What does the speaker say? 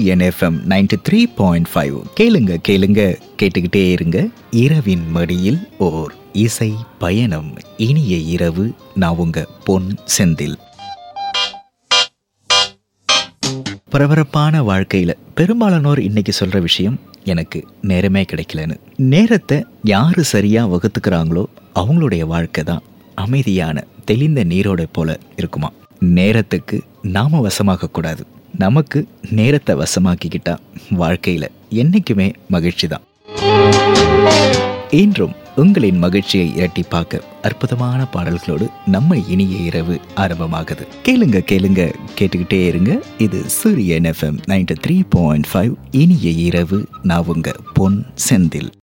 சூரியன் FM ninety three point five கேளுங்க கேளுங்க கேட்டுக்கிட்டே இருங்க இரவின் மடியில் ஓர் இசை பயணம் இனிய இரவு நான் உங்க பொன் செந்தில் பரபரப்பான வாழ்க்கையில் பெரும்பாலானோர் இன்னைக்கு சொல்கிற விஷயம் எனக்கு நேரமே கிடைக்கலன்னு நேரத்தை யார் சரியாக வகுத்துக்கிறாங்களோ அவங்களுடைய வாழ்க்கை தான் அமைதியான தெளிந்த நீரோட போல இருக்குமா நேரத்துக்கு நாம வசமாக கூடாது நமக்கு நேரத்தை வசமாக்கிக்கிட்டா வாழ்க்கையில் என்றைக்குமே மகிழ்ச்சி தான் இன்றும் உங்களின் மகிழ்ச்சியை இரட்டிப்பாக்க அற்புதமான பாடல்களோடு நம்ம இனிய இரவு ஆரம்பமாகுது கேளுங்க கேளுங்க கேட்டுக்கிட்டே இருங்க இது Suryan FM ninety three point five இனிய இரவு நான் உங்க பொன் செந்தில்